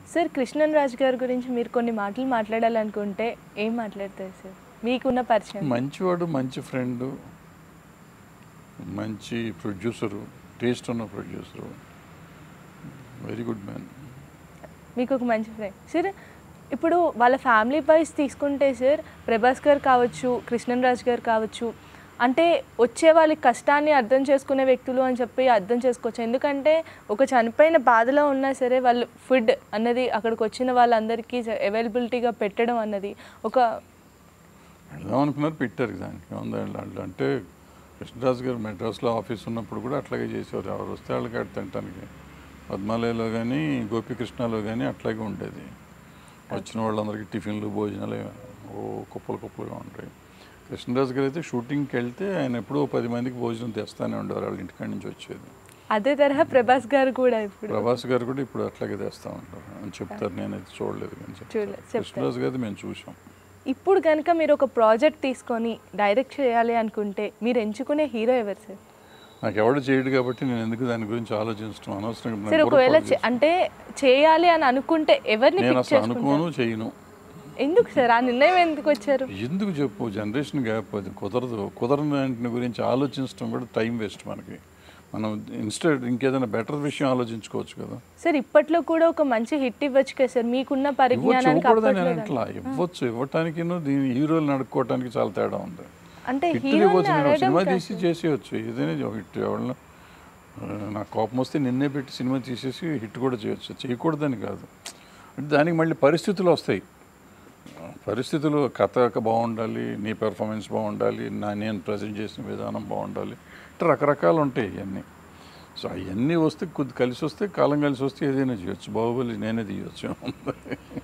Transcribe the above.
Sir Krishnan Raj గారి గురించి మీరు కొన్ని మాటలు మాట్లాడాలనుకుంటే ఏం మాట్లాడతారు సార్ మీకున్న పరిచయం మంచివాడు మంచి ఫ్రెండ్ మంచి ప్రొడ్యూసరు టేస్ట్ ఉన్న ప్రొడ్యూసరు వెరీ గుడ్ మ్యాన్ మీకు ఒక మంచి ఫ్రెండ్ సార్ ఇప్పుడు వాళ్ళ ఫ్యామిలీ వైజ్ తీసుకుంటే సార్ ప్రభాస్ గారు కావచ్చు కృష్ణన్ రాజ్ గారు కావచ్చు అంటే వచ్చే వాళ్ళ కష్టాన్ని అర్థం చేసుకునే వ్యక్తులు అని చెప్పి అర్థం చేసుకోవచ్చు ఎందుకంటే ఒక చనిపోయిన బాధలో ఉన్నా సరే వాళ్ళు ఫుడ్ అన్నది అక్కడికి వచ్చిన వాళ్ళందరికీ అవైలబిలిటీగా పెట్టడం అన్నది ఒక వెళ్దాం అనుకున్నారు పెట్టారు దానికి ఏముంది వాళ్ళు అంటే కృష్ణరాజు గారు మెడ్రాస్లో ఆఫీస్ ఉన్నప్పుడు కూడా అట్లాగే చేసేవారు ఎవరు వస్తే వాళ్ళకి అక్కడ తినటానికి పద్మాలయలో కానీ గోపికృష్ణలో కానీ అట్లాగే ఉండేది వచ్చిన వాళ్ళందరికీ టిఫిన్లు భోజనాలు ఓ కుప్పలు కుప్పలుగా ఉంటాయి కృష్ణరాజు గారు అయితే షూటింగ్కి వెళ్తే ఆయన ఎప్పుడో పది మందికి భోజనం తెస్తానే ఉండేవారు వాళ్ళ ఇంటికాడి నుంచి వచ్చేది అదే తరహా ప్రభాస్ గారు కూడా ఇప్పుడు ప్రభాస్ గారు కూడా ఇప్పుడు అట్లాగే తెస్తా ఉంటారు అని చెప్తారు నేనైతే చూడలేదు కానీ చెప్తారు. చూడలేదు, చెప్తారు. కృష్ణరాజు గారిది మేము చూసాం ఇప్పుడు కనుక మీరు ఒక ప్రాజెక్ట్ తీసుకొని డైరెక్ట్ చేయాలి అనుకుంటే మీరు ఎంచుకునే హీరో ఎవరు సార్ నాకు ఎవడు చేయడు కాబట్టి నేను ఎందుకు దాని గురించి ఆలోచించడం అనవసరంగా నా సార్ బుర్ర ఒకవేళ పాడు చే- చేస్తాను. అంటే చేయాలి అని అనుకుంటే ఎవరిని నేను పిక్ అసలు చేసుకుంటారు అనుకోను చేయను ఎందుకు సార్ ఆ నిర్ణయం ఎందుకు వచ్చారు ఎందుకు చెప్పు జనరేషన్ గ్యాప్ అది కుదరదు కుదరని వాటిని గురించి ఆలోచించడం కూడా టైం వేస్ట్ మనకి మనం ఇన్స్టెడ్ ఇంకేదైనా బెటర్ విషయం ఆలోచించుకోవచ్చు కదా సార్ ఇప్పట్లో కూడా ఒక మంచి హిట్ ఇవ్వచ్చు కదా సార్ మీకున్న ఇవ్వచ్చు పరిజ్ఞానానికి ఇవ్వకూడదని అప్పట్లో నేను అట్లా ఇవ్వచ్చు ఇవ్వటానికి దీని హీరోలు నడుక్కోవటానికి చాలా తేడా ఉంది అంటే హిట్లు హీరోని ఇవ్వచ్చు నేను ఒక అడగడం సినిమా కాదు తీసి చేసేయచ్చు ఏదైనా ఒక హిట్ ఎవరిన నాకు కోపం వస్తే నిన్నే పెట్టి సినిమా తీసేసి హిట్ కూడా చేయొచ్చు చేయకూడదని కాదు అంటే దానికి మళ్ళీ పరిస్థితులు వస్తాయి పరిస్థితులు కథ బాగుండాలి నీ పెర్ఫార్మెన్స్ బాగుండాలి నా నేను ప్రజెంట్ చేసిన విధానం బాగుండాలి ఇట్లా రకరకాలు ఉంటాయి ఇవన్నీ సో అవన్నీ వస్తే కొద్ది కలిసి వస్తే కాలం కలిసి వస్తే ఏదైనా చేయొచ్చు బాహుబలి నేనే తీయొచ్చు